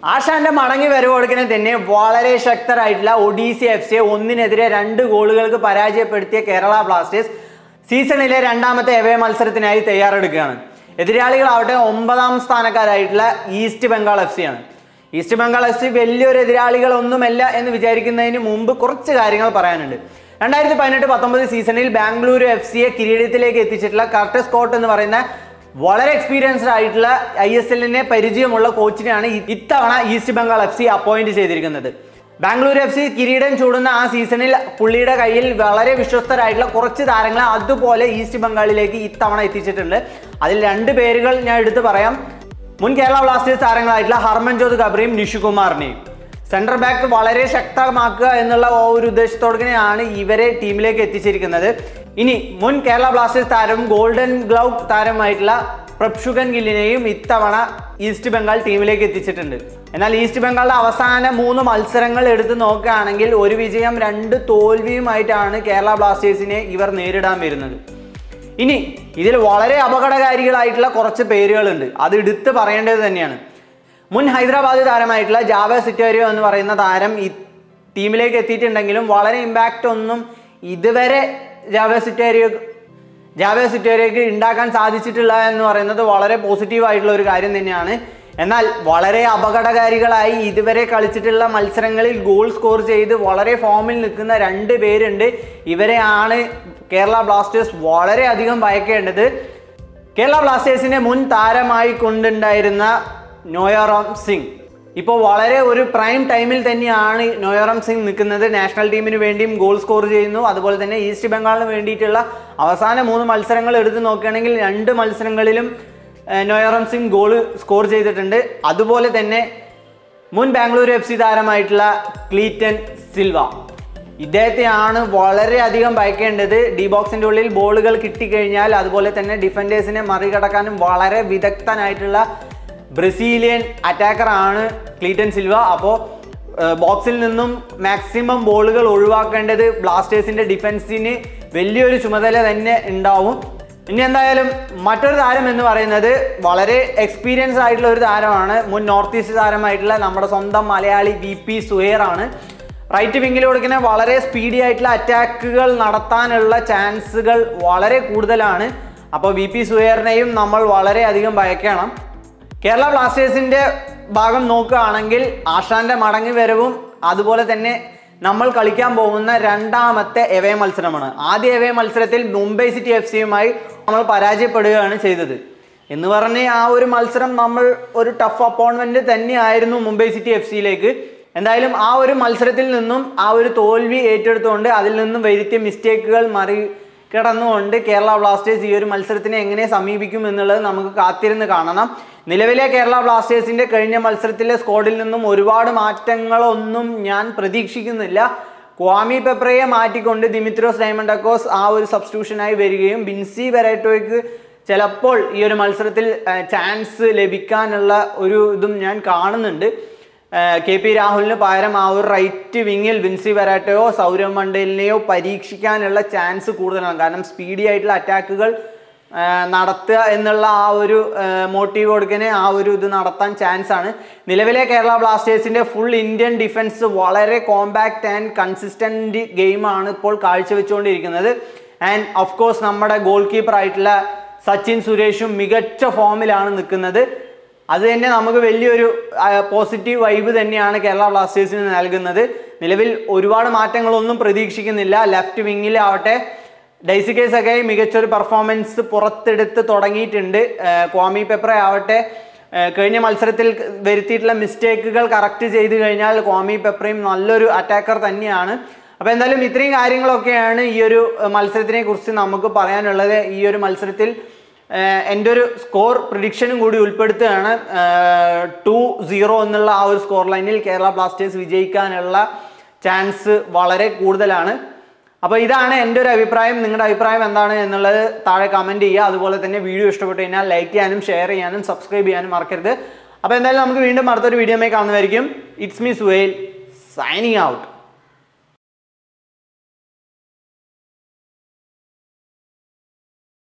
ആശാന്റെ മടങ്ങി വരവോടുക്കിനെ തന്നെ വളരെ ശക്തരായിട്ടുള്ള ഒഡീസി എഫ് സിയെ ഒന്നിനെതിരെ രണ്ട് ഗോളുകൾക്ക് പരാജയപ്പെടുത്തിയ കേരള ബ്ലാസ്റ്റേഴ്സ് സീസണിലെ രണ്ടാമത്തെ എവേ മത്സരത്തിനായി തയ്യാറെടുക്കുകയാണ് എതിരാളികളാവട്ടെ ഒമ്പതാം സ്ഥാനക്കാരായിട്ടുള്ള ഈസ്റ്റ് ബംഗാൾ എഫ് സി ആണ് ഈസ്റ്റ് ബംഗാൾ എഫ് സി വലിയൊരു എതിരാളികളൊന്നുമല്ല എന്ന് വിചാരിക്കുന്നതിന് മുമ്പ് കുറച്ച് കാര്യങ്ങൾ പറയാനുണ്ട് രണ്ടായിരത്തി പതിനെട്ട് പത്തൊമ്പത് സീസണിൽ ബാംഗ്ലൂരു എഫ് സിയെ കിരീടത്തിലേക്ക് എത്തിച്ചിട്ടുള്ള കർട്ടസ് സ്കോട്ട് എന്ന് പറയുന്ന വളരെ എക്സ്പീരിയൻസ്ഡ് ആയിട്ടുള്ള ഐ എസ് എല്ലിനെ പരിചയമുള്ള കോച്ചിനെയാണ് ഇ- ഇത്തവണ east Bengal F C appoint ചെയ്തിരിക്കുന്നത് ബാംഗ്ലൂർ എഫ് സി കിരീടം ചൂടുന്ന ആ സീസണിൽ പുള്ളിയുടെ കയ്യിൽ വളരെ വിശ്വസ്തരായിട്ടുള്ള കുറച്ച് താരങ്ങളെ അതുപോലെ ഈസ്റ്റ് ബംഗാളിലേക്ക് ഇത്തവണ എത്തിച്ചിട്ടുണ്ട് അതിൽ രണ്ട് പേരുകൾ ഞാൻ എടുത്തു പറയാം മുൻ കേരള ബ്ലാസ്റ്റേഴ്സ് താരങ്ങളായിട്ടുള്ള ഹർമൻജോത് ഗബ്രിയും നിഷുകുമാറിനെയും സെൻട്രൽ ബാക്ക് വളരെ ശക്തമാക്കുക എന്നുള്ള ആ ഒരു ഉദ്ദേശത്തോടെയാണ് ഇവരെ ടീമിലേക്ക് എത്തിച്ചിരിക്കുന്നത് ഇനി മുൻ കേരള ബ്ലാസ്റ്റേഴ്സ് താരവും ഗോൾഡൻ ഗ്ലൗ താരമായിട്ടുള്ള പ്രപ്ഷുഗൻ ഗില്ലിനെയും ഇത്തവണ ഈസ്റ്റ് ബംഗാൾ ടീമിലേക്ക് എത്തിച്ചിട്ടുണ്ട് എന്നാൽ ഈസ്റ്റ് ബംഗാളിലെ അവസാന മൂന്ന് മത്സരങ്ങൾ എടുത്ത് നോക്കുകയാണെങ്കിൽ ഒരു വിജയം രണ്ട് തോൽവിയുമായിട്ടാണ് കേരള ബ്ലാസ്റ്റേഴ്സിനെ ഇവർ നേരിടാൻ വരുന്നത് ഇനി ഇതിൽ വളരെ അപകടകാരികളായിട്ടുള്ള കുറച്ച് പേരുകളുണ്ട് അത് എടുത്ത് പറയേണ്ടത് തന്നെയാണ് മുൻ ഹൈദരാബാദ് താരമായിട്ടുള്ള ജാവ സിറ്റോരിയോ എന്ന് പറയുന്ന താരം ഈ ടീമിലേക്ക് എത്തിയിട്ടുണ്ടെങ്കിലും വളരെ ഇമ്പാക്റ്റ് ഒന്നും ഇതുവരെ ജാവ സിറ്റോരിയോ ജാവ സിറ്റോരിയോക്ക് ഉണ്ടാക്കാൻ സാധിച്ചിട്ടില്ല എന്ന് പറയുന്നത് വളരെ പോസിറ്റീവ് ആയിട്ടുള്ള ഒരു കാര്യം തന്നെയാണ് എന്നാൽ വളരെ അപകടകാരികളായി ഇതുവരെ കളിച്ചിട്ടുള്ള മത്സരങ്ങളിൽ ഗോൾ സ്കോർ ചെയ്ത് വളരെ ഫോമിൽ നിൽക്കുന്ന രണ്ട് പേരുണ്ട് ഇവരെയാണ് കേരള ബ്ലാസ്റ്റേഴ്സ് വളരെയധികം ഭയക്കേണ്ടത് കേരള ബ്ലാസ്റ്റേഴ്സിന്റെ മുൻ താരമായി കൊണ്ടുണ്ടായിരുന്ന നോയറാം സിംഗ് ഇപ്പോൾ വളരെ ഒരു പ്രൈം ടൈമിൽ തന്നെയാണ് നോയറാം സിംഗ് നിൽക്കുന്നത് നാഷണൽ ടീമിന് വേണ്ടിയും ഗോൾ സ്കോർ ചെയ്യുന്നു അതുപോലെ തന്നെ ഈസ്റ്റ് ബംഗാളിന് വേണ്ടിയിട്ടുള്ള അവസാന മൂന്ന് മത്സരങ്ങൾ എടുത്ത് നോക്കുകയാണെങ്കിൽ രണ്ട് മത്സരങ്ങളിലും ഏഹ്, നോയറാം സിംഗ് ഗോൾ സ്കോർ ചെയ്തിട്ടുണ്ട് അതുപോലെ തന്നെ മുൻ ബാംഗ്ലൂർ എഫ് സി താരമായിട്ടുള്ള ക്ലീറ്റൻ സിൽവ ഇദ്ദേഹത്തെയാണ് വളരെയധികം ഭയക്കേണ്ടത് ഡി ബോക്സിന്റെ ഉള്ളിൽ ബോളുകൾ കിട്ടിക്കഴിഞ്ഞാൽ അതുപോലെ തന്നെ ഡിഫൻഡേഴ്സിനെ മറികടക്കാനും വളരെ വിദഗ്ധനായിട്ടുള്ള ബ്രസീലിയൻ അറ്റാക്കറാണ് ക്ലീറ്റൻ സിൽവ അപ്പോൾ ബോക്സിൽ നിന്നും മാക്സിമം ബോളുകൾ ഒഴിവാക്കേണ്ടത് ബ്ലാസ്റ്റേഴ്സിന്റെ ഡിഫൻസിന് വലിയൊരു ചുമതല തന്നെ ഉണ്ടാവും ഇനി എന്തായാലും മറ്റൊരു താരം എന്ന് പറയുന്നത് വളരെ എക്സ്പീരിയൻസ് ആയിട്ടുള്ള ഒരു താരമാണ് മുൻ നോർത്ത് ഈസ്റ്റ് താരമായിട്ടുള്ള നമ്മുടെ സ്വന്തം മലയാളി വി പി സുഹേർ ആണ് റൈറ്റ് വിങ്ങിൽ കൊടുക്കുന്ന വളരെ സ്പീഡി ആയിട്ടുള്ള അറ്റാക്കുകൾ നടത്താനുള്ള ചാൻസുകൾ വളരെ കൂടുതലാണ് അപ്പോൾ വി പി സുഹേറിനെയും നമ്മൾ വളരെയധികം ഭയക്കണം കേരള ബ്ലാസ്റ്റേഴ്സിന്റെ ഭാഗം നോക്കുകയാണെങ്കിൽ ആഷാന്റെ മടങ്ങി വരവും അതുപോലെ തന്നെ നമ്മൾ കളിക്കാൻ പോകുന്ന രണ്ടാമത്തെ എവേ മത്സരമാണ് ആദ്യ എവേ മത്സരത്തിൽ മുംബൈ സിറ്റി എഫ് സിയുമായി നമ്മൾ പരാജയപ്പെടുകയാണ് ചെയ്തത് എന്ന് പറഞ്ഞ് ആ ഒരു മത്സരം നമ്മൾ ഒരു ടഫ് അപ്പോൺമെന്റ് തന്നെയായിരുന്നു മുംബൈ സിറ്റി എഫ് സിയിലേക്ക് എന്തായാലും ആ ഒരു മത്സരത്തിൽ നിന്നും ആ ഒരു തോൽവി ഏറ്റെടുത്തുകൊണ്ട് അതിൽ നിന്നും വരുത്തിയ മിസ്റ്റേക്കുകൾ മറി കിടന്നുകൊണ്ട് കേരള ബ്ലാസ്റ്റേഴ്സ് ഈ ഒരു മത്സരത്തിനെ എങ്ങനെ സമീപിക്കും എന്നുള്ളത് നമുക്ക് കാത്തിരുന്ന് കാണണം നിലവിലെ കേരള ബ്ലാസ്റ്റേഴ്സിന്റെ കഴിഞ്ഞ മത്സരത്തിലെ സ്ക്വാഡിൽ നിന്നും ഒരുപാട് മാറ്റങ്ങളൊന്നും ഞാൻ പ്രതീക്ഷിക്കുന്നില്ല ക്വാമി പെപ്രയെ മാറ്റിക്കൊണ്ട് ദിമിത്രോസ് ഡയമണ്ടക്കോസ് ആ ഒരു സബ്സ്റ്റിറ്റ്യൂഷനായി വരികയും ബിൻസി ബെറേറ്റോയ്ക്ക് ചിലപ്പോൾ ഈ ഒരു മത്സരത്തിൽ ചാൻസ് ലഭിക്കാനുള്ള ഒരു ഇതും ഞാൻ കാണുന്നുണ്ട് കെ പി രാഹുലിന് പകരം ആ ഒരു റൈറ്റ് വിങ്ങിൽ വിൻസി വെരാറ്റയോ സൗരവ് മണ്ടലിനെയോ പരീക്ഷിക്കാനുള്ള ചാൻസ് കൂടുതലാണ് കാരണം സ്പീഡി ആയിട്ടുള്ള അറ്റാക്കുകൾ നടത്തുക എന്നുള്ള ആ ഒരു മോട്ടീവ് കൊടുക്കനെ ആ ഒരു ഇത് നടത്താൻ ചാൻസ് ആണ് നിലവിലെ കേരള ബ്ലാസ്റ്റേഴ്സിന്റെ ഫുൾ ഇന്ത്യൻ ഡിഫൻസ് വളരെ കോമ്പാക്ട് ആൻഡ് കൺസിസ്റ്റന്റ് ഗെയിമാണ് ഇപ്പോൾ കാഴ്ചവെച്ചുകൊണ്ടിരിക്കുന്നത് ആൻഡ് ഓഫ് കോഴ്സ് നമ്മുടെ ഗോൾ കീപ്പർ ആയിട്ടുള്ള സച്ചിൻ സുരേഷും മികച്ച ഫോമിലാണ് നിൽക്കുന്നത് അത് തന്നെ നമുക്ക് വലിയൊരു പോസിറ്റീവ് വൈബ് തന്നെയാണ് കേരള ബ്ലാസ്റ്റേഴ്സിന് നൽകുന്നത് നിലവിൽ ഒരുപാട് മാറ്റങ്ങളൊന്നും പ്രതീക്ഷിക്കുന്നില്ല ലെഫ്റ്റ് വിങ്ങിൽ ആവട്ടെ ഡൈസി സഗായി മികച്ചൊരു പെർഫോമൻസ് പുറത്തെടുത്ത് തുടങ്ങിയിട്ടുണ്ട് ഏഹ് ക്വാമി പെപ്ര ആവട്ടെ ഏഹ് കഴിഞ്ഞ മത്സരത്തിൽ വരുത്തിയിട്ടുള്ള മിസ്റ്റേക്കുകൾ കറക്റ്റ് ചെയ്ത് കഴിഞ്ഞാൽ ക്വാമി പെപ്രയും നല്ലൊരു അറ്റാക്കർ തന്നെയാണ് അപ്പോൾ എന്തായാലും ഇത്രയും കാര്യങ്ങളൊക്കെയാണ് ഈ ഒരു മത്സരത്തിനെ കുറിച്ച് നമുക്ക് പറയാനുള്ളത് ഈ ഒരു മത്സരത്തിൽ ഏഹ് എൻ്റെ ഒരു സ്കോർ പ്രിഡിക്ഷനും കൂടി ഉൾപ്പെടുത്തുകയാണ് ടു സീറോ എന്നുള്ള ആ ഒരു സ്കോർ ലൈനിൽ കേരള ബ്ലാസ്റ്റേഴ്സ് വിജയിക്കാനുള്ള ചാൻസ് വളരെ കൂടുതലാണ് അപ്പോൾ ഇതാണ് എൻ്റെ ഒരു അഭിപ്രായം നിങ്ങളുടെ അഭിപ്രായം എന്താണ് എന്നുള്ളത് താഴെ കമൻറ്റ് ചെയ്യുക അതുപോലെ തന്നെ വീഡിയോ ഇഷ്ടപ്പെട്ടു കഴിഞ്ഞാൽ ലൈക്ക് ചെയ്യാനും ഷെയർ ചെയ്യാനും സബ്സ്ക്രൈബ് ചെയ്യാനും മറക്കരുത് അപ്പോൾ എന്തായാലും നമുക്ക് വീണ്ടും അടുത്തൊരു വീഡിയോമായി കാണുന്നതായിരിക്കും it's me Suhail signing out